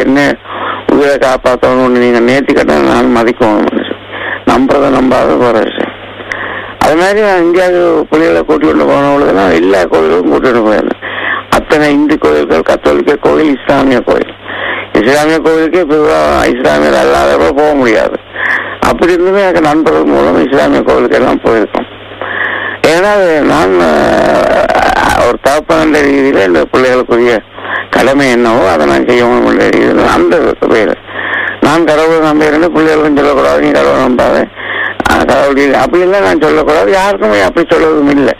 என்ன உயிரை காப்பாற்றணும்னு நீங்க நேர்த்தி கட்ட நான் மதிக்கணும் மனுஷன் நம்புறத நம்பாத போற விஷயம் அது மாதிரி நான் இந்தியாவுக்கு புலிகளை கூட்டிட்டு போன பொழுதுலாம் எல்லா கோயிலும் கூட்டிட்டு போயிருந்தேன் அத்தனை இந்து கோயில்கள் கத்தோலிக்க கோயில் இஸ்லாமிய கோயில் இஸ்லாமிய கோயிலுக்கு பொதுவா இஸ்லாமியர் அல்லாதவர்கள் போக முடியாது அப்படி இருந்துமே எனக்கு நண்பர்கள் மூலம் இஸ்லாமிய கோயிலுக்கு எல்லாம் போயிருக்கோம் ஏன்னா அது நான் அஹ், ஒரு தகப்பன ரீதியில இந்த பிள்ளைகளுக்குரிய கடமை என்னவோ அதை நான் செய்யணும் என்ற ரீதியில் அந்த பேர் நான் கடவுளை நம்புகிறேன்னு பிள்ளைகளுக்கும் சொல்லக்கூடாது நீ கடவுளை நம்பாத அஹ், கடவுள் இல்லை. அப்படி இல்லை நான் சொல்லக்கூடாது யாருக்குமே அப்படி சொல்வதும் இல்லை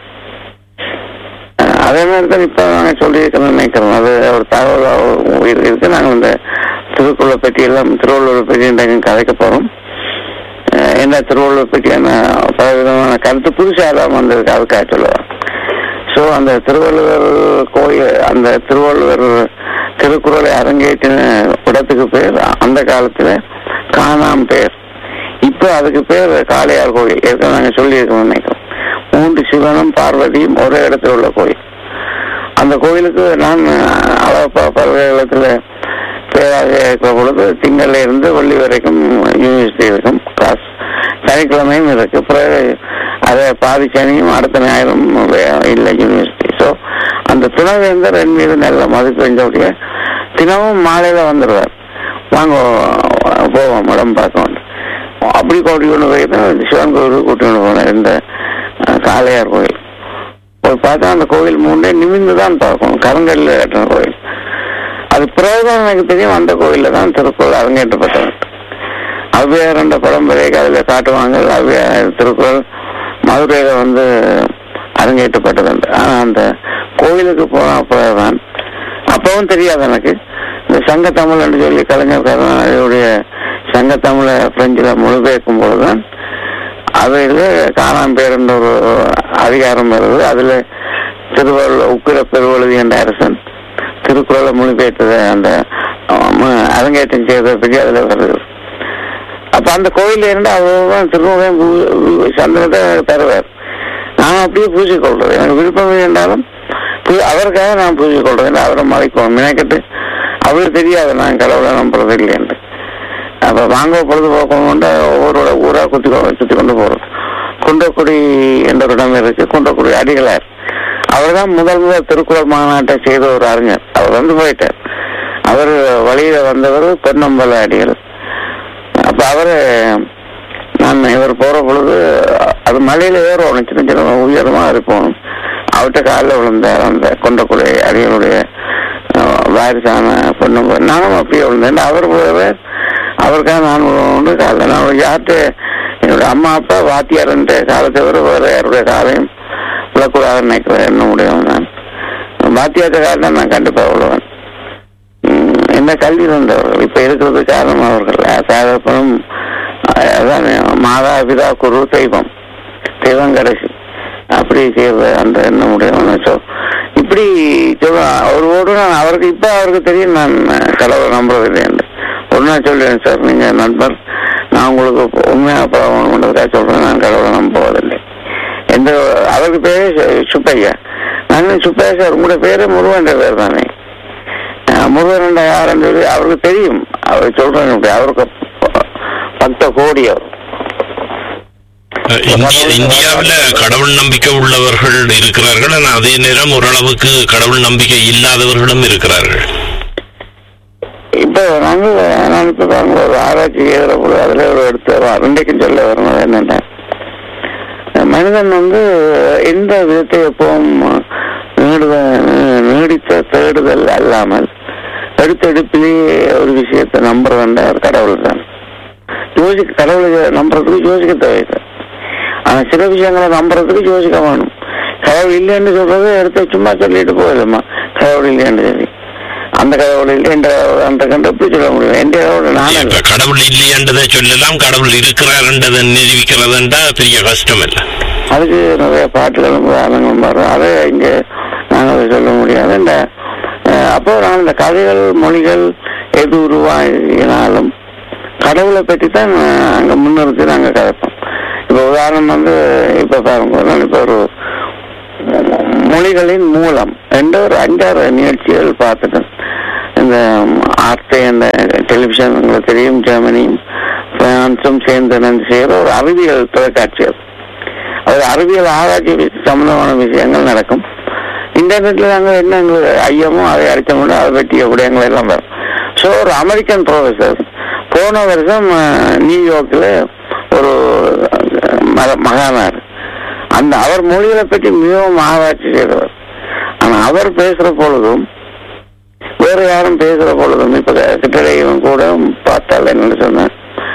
அஹ், அதே மாதிரி தான் இப்ப நாங்க சொல்லியிருக்கோம்னு நினைக்கிறோம் அது ஒரு தகவல் உயிர் இருக்கு நாங்கள் இந்த திருக்குறளை பற்றி எல்லாம் திருவள்ளுவரை பற்றி இன்றைக்கு கதைக்க போறோம் அஹ், என்ன திருவள்ளுவர் பற்றியான பல விதமான கருத்து புதுசாக வந்திருக்கு அதுக்காக சொல்லுவாங்க ஸோ அந்த திருவள்ளுவர் கோயில் அந்த திருவள்ளுவர் திருக்குறளை அரங்கேற்றின இடத்துக்கு பேர் அந்த காலத்துல காணாம் பேர் இப்போ அதுக்கு பேர் காளையார் கோயில் ஏற்கனவே நாங்கள் சொல்லியிருக்கோம் நினைக்கிறோம் மூன்று சிவனும் பார்வதியும் ஒரே இடத்துல உள்ள கோயில் அந்த கோயிலுக்கு நான் அழகப்பா பல்கலைக்கழகத்தில் பேராக இருக்கிற பொழுது திங்கள்ல இருந்து வெள்ளி வரைக்கும் யூனிவர்சிட்டி இருக்கும் கிளாஸ் சனிக்கிழமையும் இருக்கு பிறகு அதை பாதி சனியும் அடுத்த ஞாயிறும் வே- இல்லை யூனிவர்சிட்டி ஸோ அந்த துணைவேந்தர் என் மீது நல்ல மதிப்பு செஞ்சபடியே தினமும் மாலையில வந்துடுவார் வாங்க போவோம் இடம் பார்க்க அப்படி கூட்டி கொண்டு போய் தான் சிவன் கோயிலுக்கு கூட்டி கொண்டு போனேன் இந்த அஹ், காளையார் கோயில் போய் பார்த்தா அந்த கோயில் மூணே நிமிர்ந்து தான் பார்க்கணும் கருங்கல்ல கட்டின கோயில் அது பிறகுதான் எனக்கு தெரியும் அந்த கோயில்ல தான் திருக்குறள் அரங்கேற்றப்பட்டது ஔவையார் என்ற பரம்பரைக்கு அதில் காட்டுவாங்க ஔவையார் திருக்குறள் மதுரையில வந்து அரங்கேற்றப்பட்டது ஆனா அந்த கோயிலுக்கு போன பிறகுதான் அப்பவும் தெரியாது எனக்கு இந்த சங்க தமிழ் என்று சொல்லி கலைஞர் கருணாநிதியுடைய சங்க தமிழை பிரெஞ்சில் மொழிபெயர்க்கும் போதுதான் அதில் காணாம் பேர் என்ற ஒரு அதிகாரம் வருது அதுல திருவள்ளுவர் உக்கிர பெருவழுதி என்ற அரசன் திருக்குறளை மொழிபெயர்த்தது அந்த ஆம், அரங்கேற்றம் செய்ததை பற்றி அதுல வருது அப்ப அந்த கோயில்ல இருந்து அவ்வளவுதான் திருமுகம் சந்தனத்தை தருவார் நான் அப்படியே பூஜை கொள்றது எனக்கு விருப்பம் என்றாலும் பூ- அவருக்காக நான் பூஜை கொள்றது இல்லை அவரை மறைக்கும் மினக்கட்டு அவருக்கு தெரியாது நான் கடவுளை நம்புறது இல்லை என்று அப்ப வாங்க பொழுதுபோக்கம் கொண்டு ஒவ்வொரு ஊரா குத்தி கொ- சுத்தி கொண்டு போறோம் குன்றக்குடி என்ற ஒரு இடம் இருக்கு குன்றக்குடி அடிகளார் அவர் தான் முதல் முதல் திருக்குறள் மாநாட்டை செய்த ஒரு அறிஞர் அவர் வந்து போயிட்டார் அவர் வழியில வந்தவர் பொன்னம்பல அடிகள் அப்ப அவரு நான் இவர் போற பொழுது அது மலையில ஏறும் சின்ன சின்ன உயரமா இருக்கும் அவர்கிட்ட காலில் விழுந்தார் அந்த கொண்டக்குடி அடிகளுடைய அஹ், வாரிசான பொண்ணு நானும் அப்படியே விழுந்தேன் அவர் போயவே அவருக்காக நான் உண்டு காலில் நான் யார்கிட்ட என்னோட அம்மா அப்பா வாத்தியார்ன்ற காலத்தை தவிர வேற யாருடைய காலையும் விழக்கூடாதுன்னு நினைக்கிறேன் என்ன முடியும் நான் வாத்தியார்ட்ட காலம் நான் கண்டிப்பா விழுவேன் உம், என்ன கல்வி தந்தவர்கள் இப்ப இருக்கிறது காரணம் அவர்கள் சாதப்பனும் அதான் மாதா பிதா குரு தெய்வம் தெய்வம் கடைசி அப்படி செய்யறது அந்த என்ன முடியும் ஸோ இப்படி சொல்ல ஒரு ஓடு நான் அவருக்கு இப்ப அவருக்கு தெரியும் நான் கடவுளை நம்புறதில்லை என்று ஒரு நாள் சொல்லுவேன் சார் நீங்க நண்பர் நான் உங்களுக்கு உண்மையாக பழம் பண்றதுக்காக சொல்றேன் நான் கடவுளை நம்புவதில்லை எந்த அவருக்கு பேரே சு- சுப்பையா நான் சுப்பையா சார் உங்களோட பேரே முருகன்ற பேர் தானே அஹ் முருகன் யாருன்னு சொல்லி அவருக்கு தெரியும் அவர் சொல்றேன் இப்படி அவருக்கு ப- பக்த கோடி அவர் அஹ் இந்திய இந்தியாவுல கடவுள் நம்பிக்கை உள்ளவர்கள் இருக்கிறார்கள் ஆனால் அதே நேரம் ஓரளவுக்கு கடவுள் நம்பிக்கை இல்லாதவர்களும் இருக்கிறார்கள் இப்ப நாங்கள் நான் இப்ப பாருங்க ஒரு ஆராய்ச்சி எழுதுற போது அதுல ஒரு எடுத்து ரெண்டைக்கும் சொல்ல வரணும் என்னன்னா மனிதன் வந்து எந்த விதத்தை எப்பவும் நீடுத நீடித்த தேடுதல் அல்லாமல் எடுத்தெடுப்பிலேயே ஒரு விஷயத்தை நம்புறதுன்ற ஒரு கடவுள் தான் யோசிக்க கடவுளை நம்புறதுக்கு யோசிக்க தேவையில்லை ஆனா சில விஷயங்களை நம்புறதுக்கு யோசிக்க வேணும் கடவுள் இல்லைன்னு சொல்றது எடுத்து சும்மா சொல்லிட்டு போயிடுமா கடவுள் இல்லைன்னு சொல்லி அந்த கடவுள் இல்லை என்ற அந்த கண்டு எப்படி சொல்ல முடியும் எந்த கடவுள் நானே இப்ப கடவுள் இல்லையன்றதை சொல்லலாம் கடவுள் இருக்கிறார்ன்றதை நிரூபிக்கிறதுன்றா பெரிய கஷ்டம் இல்லை அதுக்கு நிறைய பாட்டுகளும் உதாரணங்களும் வரும் அதை இங்க நாங்கள் சொல்ல முடியாது இந்த அஹ், அப்போ நான் இந்த கதைகள் மொழிகள் எது உருவாகினாலும் கடவுளை பற்றி தான் அஹ், அங்க முன்னிறுத்தி நாங்க கதைப்போம் இப்ப உதாரணம் வந்து இப்ப பாருங்க நான் இப்ப ஒரு மொழிகளின் மூலம் என்ற ஒரு அஞ்சாறு நிகழ்ச்சிகள் பார்த்துட்டேன் இந்த ஆர்டே என்ற டெலிவிஷன் உங்களுக்கு தெரியும் ஜெர்மனியும் பிரான்ஸும் சேர்ந்து இணைந்து செய்கிற ஒரு அறிவியல் தொலைக்காட்சி அது அது அறிவியல் ஆராய்ச்சி சம்பந்தமான விஷயங்கள் நடக்கும் இன்டர்நெட்ல நாங்கள் என்ன எங்களுக்கு ஐயமோ அதை அடிச்சோம்னா அதை பற்றிய விடயங்கள் எல்லாம் வரும் ஸோ ஒரு அமெரிக்கன் ப்ரொஃபஸர் போன வருஷம் அஹ், நியூயார்க்கில் ஒரு அஹ், மக- மகானார் அந்த அவர் மொழிகளை பற்றி மிகவும் ஆராய்ச்சி செய்தவர் ஆனா அவர் பேசுற பொழுதும் வேற யாரும் பேசுற பொழுதும் இப்ப கிட்டடையும் கூட பார்த்தால் என்ன சொன்ன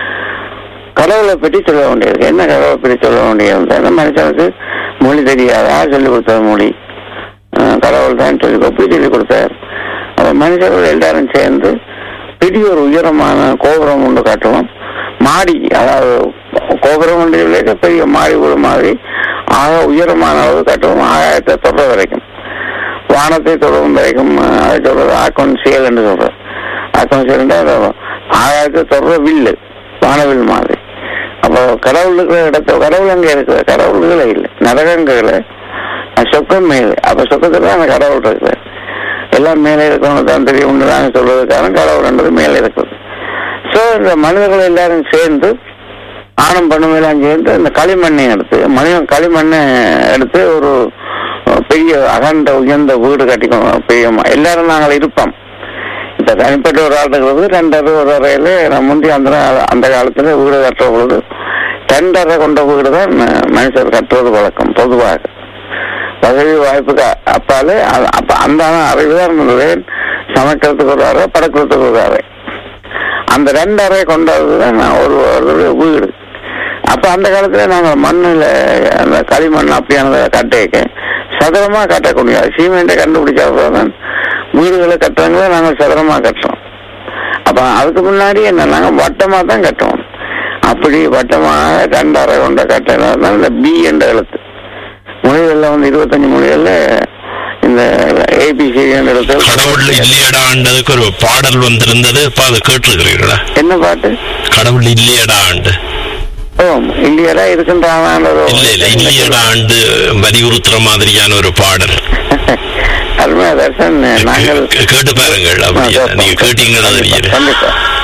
கடவுளை பற்றி சொல்ல வேண்டியது என்ன கடவுளை பற்றி சொல்ல வேண்டியது அந்த மனுஷனுக்கு மொழி தெரியாதா சொல்லி கொடுத்த மொழி அஹ் கடவுள் தான் சொல்லி எப்படி சொல்லி கொடுத்தார் அப்ப மனுஷர்கள் எல்லாரும் சேர்ந்து பெரிய ஒரு உயரமான கோபுரம் ஒன்று கட்டுவோம் மாடி அதாவது கோபுரம் ஒன்று இல்லை, பெரிய மாடி வீடு மாதிரி ஆக உயரமான அளவு கட்டுவோம் ஆகாயத்தை தொடுற வரைக்கும் வானத்தை தொடரும் வரைக்கும் அஹ், அதை சொல்றது ஆக்கொன் செயல் என்று சொல்றது ஆக்கொன் செயல் ஆகாயத்தை தொடர வில்லு வானவில் மாதிரி அப்போ கடவுள் இருக்கிற இடத்துல கடவுள் அங்கே இருக்குது கடவுள்களே இல்லை நரகங்கள சொக்கம் மேலே அப்ப சொக்கத்துல அந்த கடவுள் இருக்குது எல்லாம் மேலே இருக்கவங்க தான் தெரியும் தான் சொல்றதுக்கான கடவுள்ன்றது மேலே இருக்குது ஸோ இந்த மனிதர்கள் எல்லாரும் சேர்ந்து ஆணம் பண்ணுமெல்லாம் சேர்ந்து இந்த களிமண்ணை எடுத்து மனிதன் களிமண்ணை எடுத்து ஒரு அஹ், பெரிய அகண்ட உயர்ந்த வீடு கட்டிக்கணும் பெரிய ம- எல்லாரும் நாங்கள் இருப்போம் இப்ப தனிப்பட்ட ஒரு ஆள் இருக்கிறது ரெண்டரை ஒரு அறையில நான் முந்தி அந்த நா- அந்த காலத்துல வீடு கட்டுற பொழுது ரெண்டரை கொண்ட வீடு தான் ம- மனுஷர் கட்டுறது வழக்கம் பொதுவாக வசதி வாய்ப்புக்கு அ- அப்பாலே அ- அப்ப அந்த அறிவு தான் இருந்தது சமைக்கிறதுக்கு ஒரு அறை படுக்கிறதுக்கு ஒரு அறை அந்த ரெண்டு அறை கொண்டது தான் நான் ஒரு ஒரு வீடு அப்ப அந்த காலத்துல நாங்க மண்ணுல அந்த களிமண் அப்படியானதை கட்டைக்க சதுரமா கட்டக்கூடிய சீமெண்ட்டை கண்டுபிடிச்சாதான் வீடுகளை கட்டுறவங்கள நாங்க சதுரமா கட்டுறோம் அப்ப அதுக்கு முன்னாடி என்ன நாங்க வட்டமா தான் கட்டுவோம் அப்படி வட்டமாக ரெண்டு அறை கொண்ட கட்டை இந்த பி என்ற எழுத்து மொழிகள்ல வந்து இருபத்தஞ்சு மொழிகள்ல இந்த ஏபிசி என்ற எழுத்து கடவுள் இல்லையடான்றதுக்கு ஒரு பாடல் வந்திருந்தது இப்ப அதை கேட்டிருக்கிறீர்களா என்ன பாட்டு கடவுள் இல்லையடா ஆண்டு ஓ இல்லையடா இருக்கின்றானோ இல்ல இல்ல இல்லையடா ஆண்டு வலியுறுத்துற மாதிரியான ஒரு பாடல் அருமையா தர்சன் நாங்கள் கே- கேட்டு பாருங்கள் அப்படியே நீங்க கேட்டீங்களா தெரியல கண்டிப்பா